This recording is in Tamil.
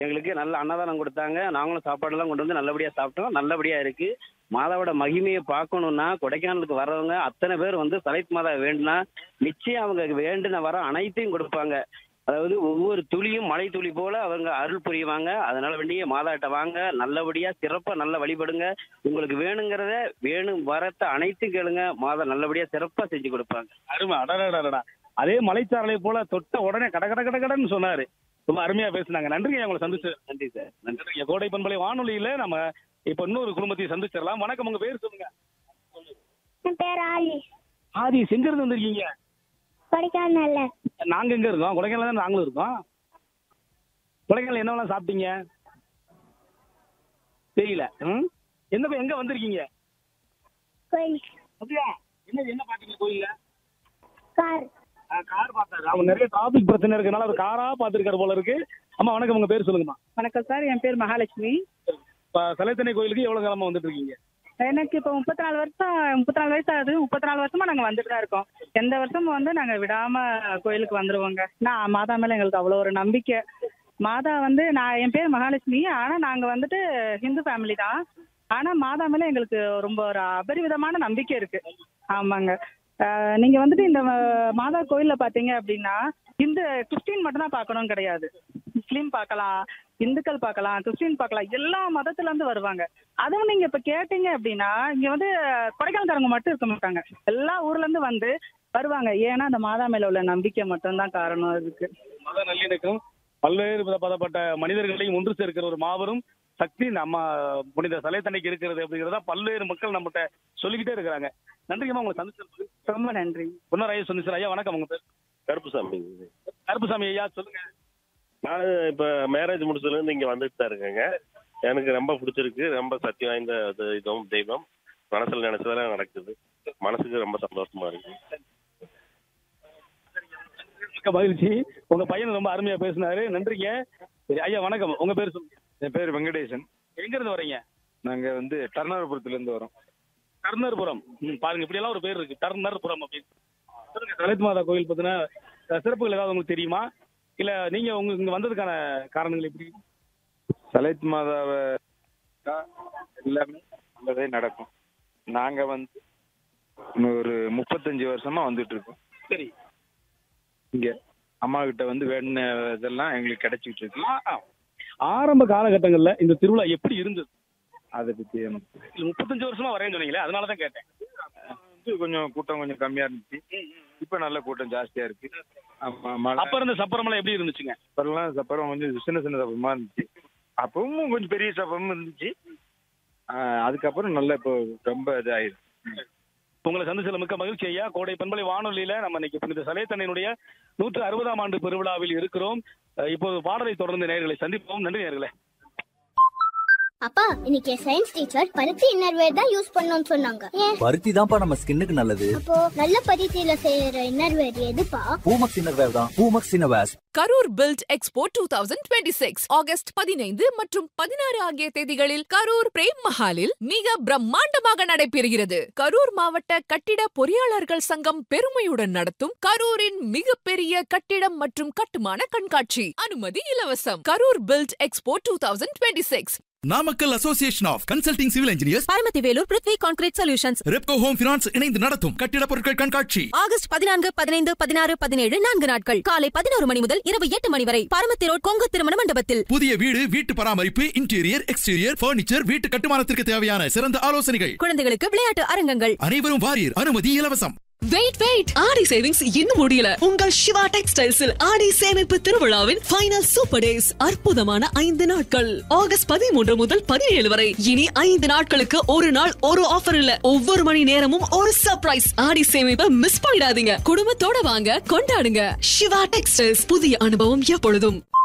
எங்களுக்கு நல்ல அன்னதானம் கொடுத்தாங்க நாங்களும் சாப்பாடெல்லாம் கொண்டு வந்து நல்லபடியாக சாப்பிட்டோம் நல்லபடியாக இருக்கு மாதாவோட மகிமையை பார்க்கணும்னா கொடைக்கானலுக்கு வர்றவங்க அத்தனை பேர் வந்து சலைத் மாதா வேண்டுனா நிச்சயம் அவங்க வேண்டின வர அனைத்தையும் கொடுப்பாங்க அதாவது ஒவ்வொரு துளியும் மழை துளி போல அவங்க அருள் புரிவாங்க அதனால வேண்டிய மாதாட்ட வாங்க நல்லபடியா சிறப்பா நல்லா வழிபடுங்க உங்களுக்கு வேணுங்கிறத வேணும் வரத்தை அனைத்தும் கேளுங்க மாதா நல்லபடியா சிறப்பா செஞ்சு கொடுப்பாங்க அருமை அடடடடா அதே மலைச்சாரலை போல தொட்ட உடனே கட கட கட கடன்னு சொன்னாரு ரொம்ப அருமையா பேசுனாங்க நன்றிங்க உங்களை சந்திச்சு நன்றி சார் நன்றி நன்றிங்க கோடை பண்பலை வானொலியில நம்ம இப்ப இன்னொரு குடும்பத்தையும் சந்திச்சிடலாம் வணக்கம் உங்க பேர் சொல்லுங்க என் பேர் ஆலி ஆதி செஞ்சிருந்து வந்திருக்கீங்க கொடைக்கானல்ல நாங்க எங்க இருக்கோம் கொடைக்கானல தான் நாங்களும் இருக்கோம் கொடைக்கானல் என்னவெல்லாம் சாப்பிட்டீங்க தெரியல ம் எந்த எங்க வந்திருக்கீங்க கோயில் அப்படியா என்ன என்ன பாத்தீங்க கோயில்ல கார் கார் பார்த்தாரு அவங்க நிறைய டிராபிக் பிரச்சனை இருக்கனால அவர் காரா பாத்துருக்காரு போல இருக்கு அம்மா வணக்கம் உங்க பேர் சொல்லுங்கம்மா வணக்கம் சார் என் பேர் மகாலட்சுமி இப்ப சலைத்தனை கோயிலுக்கு எவ்வளவு காலமா வந்துட்டு இருக்கீங்க எனக்கு இப்போ முப்பத்தி நாலு வருஷம் முப்பத்தி நாலு வயசு ஆகுது முப்பத்தி நாலு வருஷமா நாங்கள் வந்துட்டு தான் இருக்கோம் எந்த வருஷமும் வந்து நாங்கள் விடாம கோயிலுக்கு வந்துருவோங்க நான் மாதா மேலே எங்களுக்கு அவ்வளோ ஒரு நம்பிக்கை மாதா வந்து நான் என் பேர் மகாலட்சுமி ஆனால் நாங்கள் வந்துட்டு ஹிந்து ஃபேமிலி தான் ஆனால் மாதா மேலே எங்களுக்கு ரொம்ப ஒரு அபரிவிதமான நம்பிக்கை இருக்கு ஆமாங்க அஹ், நீங்க வந்துட்டு இந்த அஹ், மாதா கோயில்ல பாத்தீங்க அப்படின்னா இந்த கிறிஸ்டின் மட்டும் தான் பார்க்கணும் கிடையாது முஸ்லீம் பார்க்கலாம் இந்துக்கள் பார்க்கலாம் கிறிஸ்டின் பார்க்கலாம் எல்லா மதத்துல இருந்து வருவாங்க அதுவும் நீங்க இப்ப கேட்டீங்க அப்படின்னா இங்க வந்து கொடைக்கானல்காரங்க மட்டும் இருக்க மாட்டாங்க எல்லா ஊர்ல இருந்து வந்து வருவாங்க ஏன்னா அந்த மாதா மேல உள்ள நம்பிக்கை மட்டும்தான் காரணம் இருக்கு மத நல்லிணக்கம் பல்வேறு விதப்பட்ட மனிதர்களையும் ஒன்று சேர்க்கிற ஒரு மாபெரும் சக்தி நம்ம புனித சலைத்தன்னைக்கு இருக்கிறது அப்படிங்கிறத பல்வேறு மக்கள் நம்மகிட்ட சொல்லிக்கிட்டே இருக்கிறாங்க நன்றிங்கம்மா உங்களை சந்திச்சிருக்கு ரொம்ப நன்றி இன்னொரு ஐயா சொன்னிச்சு ஐயா வணக்கம் உங்க பேர் கருப்புசாமி கருப்புசாமி ஐயா சொல்லுங்க நான் இப்போ மேரேஜ் முடிச்சதுலேருந்து இங்கே வந்துட்டு தான் இருக்கேங்க எனக்கு ரொம்ப பிடிச்சிருக்கு ரொம்ப சக்தி வாய்ந்த இது இதுவும் தெய்வம் மனசில் நினைச்சதெல்லாம் நடக்குது மனசுக்கு ரொம்ப சந்தோஷமா இருக்கு மிக்க மகிழ்ச்சி உங்க பையன் ரொம்ப அருமையா பேசினாரு நன்றிங்க சரி ஐயா வணக்கம் உங்க பேர் சொல்லுங்க என் பேர் வெங்கடேசன் எங்க இருந்து வரீங்க நாங்க வந்து டர்னாரபுரத்துல இருந்து வரோம் டர்னர்புரம் ம், பாருங்க இப்படி எல்லாம் ஒரு பேர் இருக்கு டர்னர்புரம் அப்படின்னு சொல்லுங்க சலைத் மாதா கோயில் பத்தின அஹ், சிறப்புகள் ஏதாவது உங்களுக்கு தெரியுமா இல்ல நீங்க உங்க இங்க வந்ததுக்கான காரணங்கள் எப்படி சலைத் மாதாவை தான் எல்லாமே நல்லதே நடக்கும் நாங்க வந்து இன்னும் ஒரு முப்பத்தஞ்சு வருஷமா வந்துட்டு இருக்கோம் சரி இங்க அம்மா கிட்ட வந்து வேண்டின இதெல்லாம் எங்களுக்கு கிடைச்சிட்டு இருக்கு ஆ, ஆ. ஆரம்ப காலகட்டங்கள்ல இந்த திருவிழா எப்படி இருந்தது அதை பத்தி எனக்கு இது முப்பத்தஞ்சு வருஷமா வரேன்னு சொன்னீங்களே அதனால தான் கேட்டேன் வந்து கொஞ்சம் கூட்டம் கொஞ்சம் கம்மியா இருந்துச்சு இப்ப நல்ல கூட்டம் ஜாஸ்தியா இருக்கு ஆமா மழை அப்ப இருந்த சப்பரமெல்லாம் எப்படி இருந்துச்சுங்க அப்பெல்லாம் சப்பரம் கொஞ்சம் சின்ன சின்ன சப்பரமா இருந்துச்சு அப்பவும் கொஞ்சம் பெரிய சப்பரமும் இருந்துச்சு ஆஹ் அதுக்கப்புறம் நல்ல இப்போ ரொம்ப இதாயிருக்கு உங்களை சந்திச்சல மிக்க மகிழ்ச்சி ஐயா கோடை பண்பலை வானொலியில நம்ம இன்னைக்கு புனித சலைத்தன்னையினுடைய நூற்று அறுபதாம் ஆண்டு பெருவிழாவில் இருக்கிறோம் அஹ் இப்போது பாடலை தொடர்ந்து நேர்களை சந்திப்போம் நன்றி நேர்களே அப்பா இன்னைக்கு சயின்ஸ் டீச்சர் பருத்தி இன்னர்வேர் தான் யூஸ் பண்ணணும்னு சொன்னாங்க ஏன் பருத்தி தான்ப்பா நம்ம ஸ்கின்னுக்கு நல்லது அப்போ நல்ல பருத்தியில செய்யற இன்னர்வேர் எதுப்பா பூமக்ஸ் இன்னர்வேர் தான் Poomex innerwears Karur build expo two thousand twenty six August பதினைந்து மற்றும் பதினாறு ஆகிய தேதிகளில் கரூர் பிரேம் மஹாலில் மிக பிரம்மாண்டமாக நடைபெறுகிறது கரூர் மாவட்ட கட்டிட பொறியாளர்கள் சங்கம் பெருமையுடன் நடத்தும் கரூரின் மிகப்பெரிய கட்டிடம் மற்றும் கட்டுமான கண்காட்சி அனுமதி இலவசம் Karur build expo two thousand twenty six Namakkal association of consulting civil engineers Paramathi Velur Prithvi concrete solutions Repco home finance இணைந்து நடத்தும் கட்டிட பொருட்கள் கண்காட்சி ஆகஸ்ட் பதினான்கு பதினைந்து பதினாறு பதினேழு நான்கு நாட்கள் காலை பதினோரு மணி முதல் இரவு எட்டு மணி வரை பரமத்தி ரோட் கொங்கு திருமண மண்டபத்தில் புதிய வீடு வீட்டு பராமரிப்பு இன்டீரியர் எக்ஸ்டீரியர் பர்னிச்சர் வீட்டு கட்டுமானத்திற்கு தேவையான சிறந்த ஆலோசனைகள் குழந்தைகளுக்கு விளையாட்டு அரங்கங்கள் அனைவரும் வாரியர் அனுமதி இலவசம் வெயிட் வெயிட் ஆடி சேவிங்ஸ் இன்னும் முடியல உங்கள் சிவா டெக்ஸ்டைல்ஸில் ஆடி சேமிப்பு திருவிழாவின் ஃபைனல் சூப்பர் டேஸ் அற்புதமான ஐந்து நாட்கள் ஆகஸ்ட் பதிமூன்று முதல் பதினேழு வரை இனி ஐந்து நாட்களுக்கு ஒரு நாள் ஒரு ஆஃபர் இல்ல ஒவ்வொரு மணி நேரமும் ஒரு சர்ப்ரைஸ் ஆடி சேமிப்பை மிஸ் பண்ணிடாதீங்க குடும்பத்தோட வாங்க கொண்டாடுங்க சிவா டெக்ஸ்டைல்ஸ் புதிய அனுபவம் எப்பொழுதும்